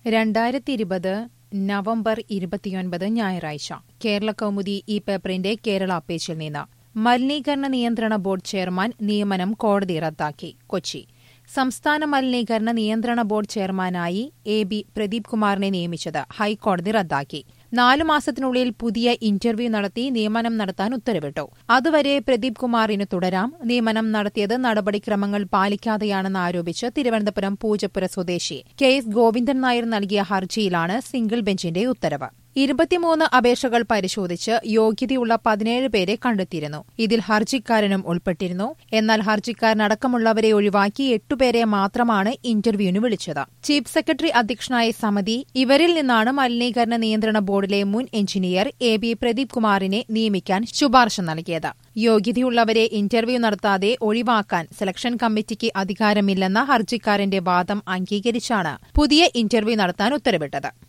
രണ്ടായിരത്തി ഇരുപത് നവംബർ ഇരുപത്തിയൊൻപത് ഞായറാഴ്ച കേരള കൗമുദി ഈ പേപ്പറിന്റെ കേരള പേജിൽ നിന്ന് മലിനീകരണ നിയന്ത്രണ ബോർഡ് ചെയർമാൻ നിയമനം കോടതി റദ്ദാക്കി കൊച്ചി സംസ്ഥാന മലിനീകരണ നിയന്ത്രണ ബോർഡ് ചെയർമാനായി എ ബി പ്രദീപ് കുമാറിനെ നിയമിച്ചത് ഹൈക്കോടതി റദ്ദാക്കി നാലു മാസത്തിനുള്ളിൽ പുതിയ ഇന്റർവ്യൂ നടത്തി നിയമനം നടത്താൻ ഉത്തരവിട്ടു അതുവരെ പ്രദീപ് കുമാറിന് തുടരാം നിയമനം നടത്തിയത് നടപടിക്രമങ്ങൾ പാലിക്കാതെയാണെന്ന് ആരോപിച്ച് തിരുവനന്തപുരം പൂജപ്പുര സ്വദേശി കെ എസ് ഗോവിന്ദൻ നായർ നൽകിയ ഹർജിയിലാണ് സിംഗിൾ ബെഞ്ചിന്റെ ഉത്തരവ് ഇരുപത്തിമൂന്ന് അപേക്ഷകൾ പരിശോധിച്ച് യോഗ്യതയുള്ള പതിനേഴ് പേരെ കണ്ടെത്തിയിരുന്നു ഇതിൽ ഹർജിക്കാരനും ഉൾപ്പെട്ടിരുന്നു എന്നാൽ ഹർജിക്കാരനടക്കമുള്ളവരെ ഒഴിവാക്കി എട്ടുപേരെ മാത്രമാണ് ഇന്റർവ്യൂവിന് വിളിച്ചത് ചീഫ് സെക്രട്ടറി അധ്യക്ഷനായ സമിതി ഇവരിൽ നിന്നാണ് മലിനീകരണ നിയന്ത്രണ ബോർഡിലെ മുൻ എഞ്ചിനീയർ എ ബി പ്രദീപ് കുമാറിനെ നിയമിക്കാൻ ശുപാർശ നൽകിയത് യോഗ്യതയുള്ളവരെ ഇന്റർവ്യൂ നടത്താതെ ഒഴിവാക്കാൻ സെലക്ഷൻ കമ്മിറ്റിക്ക് അധികാരമില്ലെന്ന ഹർജിക്കാരന്റെ വാദം അംഗീകരിച്ചാണ് പുതിയ ഇന്റർവ്യൂ നടത്താൻ ഉത്തരവിട്ടത്